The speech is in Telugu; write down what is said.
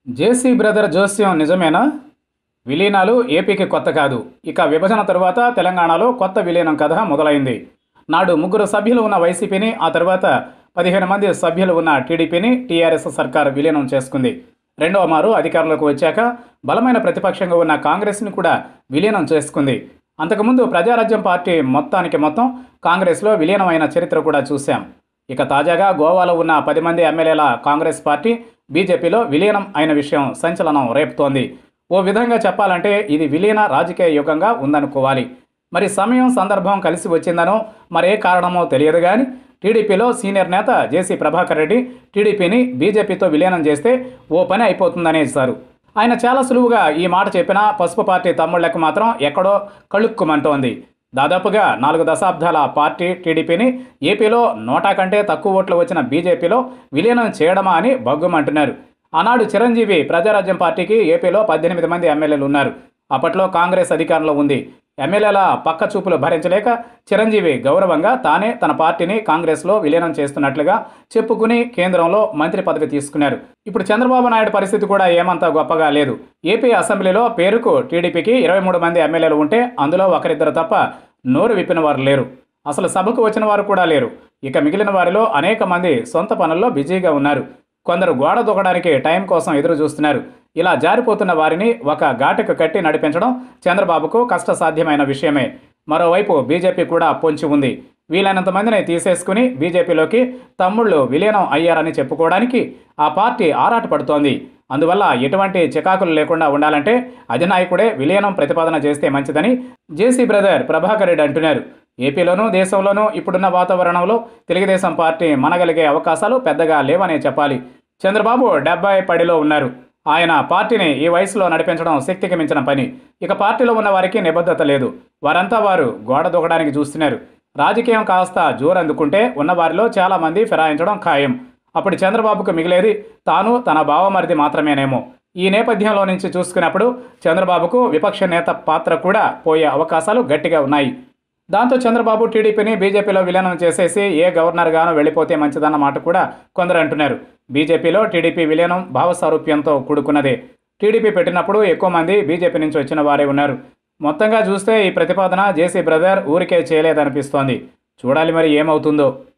జేసీ బ్రదర్ జోస్యం నిజమేనా విలీనాలు ఏపీకి కొత్త కాదు ఇక విభజన తరువాత తెలంగాణలో కొత్త విలీనం కథ మొదలైంది నాడు ముగ్గురు సభ్యులు ఉన్న వైసీపీని ఆ తర్వాత పదిహేను మంది సభ్యులు ఉన్న టీడీపీని టీఆర్ఎస్ సర్కార్ విలీనం చేసుకుంది రెండవ మారు అధికారంలోకి వచ్చాక బలమైన ప్రతిపక్షంగా ఉన్న కాంగ్రెస్ని కూడా విలీనం చేసుకుంది అంతకుముందు ప్రజారాజ్యం పార్టీ మొత్తానికి మొత్తం కాంగ్రెస్లో విలీనమైన చరిత్ర కూడా చూశాం ఇక తాజాగా గోవాలో ఉన్న పది మంది ఎమ్మెల్యేల కాంగ్రెస్ పార్టీ బీజేపీలో విలీనం అయిన విషయం సంచలనం రేపుతోంది ఓ విధంగా చెప్పాలంటే ఇది విలీన రాజకీయ యుగంగా ఉందనుకోవాలి మరి సమయం సందర్భం కలిసి వచ్చిందనో మరే కారణమో తెలియదు కానీ టీడీపీలో సీనియర్ నేత జేసీ ప్రభాకర్ రెడ్డి టీడీపీని బీజేపీతో విలీనం చేస్తే ఓ పని అయిపోతుందనేసారు ఆయన చాలా సులువుగా ఈ మాట చెప్పినా పసుపు పార్టీ తమ్ముళ్లకు మాత్రం ఎక్కడో కళుక్కుమంటోంది దాదాపుగా నాలుగు దశాబ్దాల పార్టీ టీడీపీని ఏపీలో నోటా కంటే తక్కువ ఓట్లు వచ్చిన బీజేపీలో విలీనం చేయడమా అని బగ్గుమంటున్నారు ఆనాడు చిరంజీవి ప్రజారాజ్యం పార్టీకి ఏపీలో పద్దెనిమిది మంది ఎమ్మెల్యేలు ఉన్నారు అప్పట్లో కాంగ్రెస్ అధికారంలో ఉంది ఎమ్మెల్యేల పక్క చూపులు భరించలేక చిరంజీవి గౌరవంగా తానే తన పార్టీని కాంగ్రెస్లో విలీనం చేస్తున్నట్లుగా చెప్పుకుని కేంద్రంలో మంత్రి పదవి తీసుకున్నారు ఇప్పుడు చంద్రబాబు నాయుడు పరిస్థితి కూడా ఏమంత గొప్పగా లేదు ఏపీ అసెంబ్లీలో పేరుకు టీడీపీకి ఇరవై మూడు మంది ఎమ్మెల్యేలు ఉంటే అందులో ఒకరిద్దరు తప్ప నోరు విప్పిన వారు లేరు అసలు సభకు వచ్చిన వారు కూడా లేరు ఇక మిగిలిన వారిలో అనేక మంది సొంత పనుల్లో బిజీగా ఉన్నారు కొందరు గోడ దూకడానికి టైం కోసం ఎదురు చూస్తున్నారు ఇలా జారిపోతున్న వారిని ఒక ఘాటుకు కట్టి నడిపించడం చంద్రబాబుకు కష్టసాధ్యమైన విషయమే మరోవైపు బీజేపీ కూడా పొంచి ఉంది వీలైనంత మందిని తీసేసుకుని బీజేపీలోకి తమ్ముళ్ళు విలీనం అయ్యారని చెప్పుకోవడానికి ఆ పార్టీ ఆరాటపడుతోంది అందువల్ల ఎటువంటి చికాకులు లేకుండా ఉండాలంటే అధినాయకుడే విలీనం ప్రతిపాదన చేస్తే మంచిదని జేసీ బ్రదర్ ప్రభాకర్ రెడ్డి అంటున్నారు ఏపీలోనూ దేశంలోనూ ఇప్పుడున్న వాతావరణంలో తెలుగుదేశం పార్టీ మనగలిగే అవకాశాలు పెద్దగా లేవనే చెప్పాలి చంద్రబాబు డెబ్బై పడిలో ఉన్నారు ఆయన పార్టీని ఈ వయసులో నడిపించడం శక్తికి మించిన పని ఇక పార్టీలో ఉన్న వారికి నిబద్ధత లేదు వారంతా వారు గోడ దూకడానికి చూస్తున్నారు రాజకీయం కాస్త జోరందుకుంటే ఉన్నవారిలో చాలామంది ఫిరాయించడం ఖాయం అప్పుడు చంద్రబాబుకు మిగిలేది తాను తన బావమరిది మాత్రమేనేమో ఈ నేపథ్యంలో నుంచి చూసుకున్నప్పుడు చంద్రబాబుకు విపక్ష నేత పాత్ర కూడా పోయే అవకాశాలు గట్టిగా ఉన్నాయి దాంతో చంద్రబాబు టీడీపీని బీజేపీలో విలీనం చేసేసి ఏ గవర్నర్గానో వెళ్ళిపోతే మంచిదన్న మాట కూడా కొందరు అంటున్నారు బీజేపీలో టీడీపీ విలీనం భావసారూప్యంతో కూడుకున్నదే టీడీపీ పెట్టినప్పుడు ఎక్కువ మంది బీజేపీ నుంచి వచ్చిన వారే ఉన్నారు మొత్తంగా చూస్తే ఈ ప్రతిపాదన జేసీ బ్రదర్ ఊరికే చేయలేదనిపిస్తోంది చూడాలి మరి ఏమవుతుందో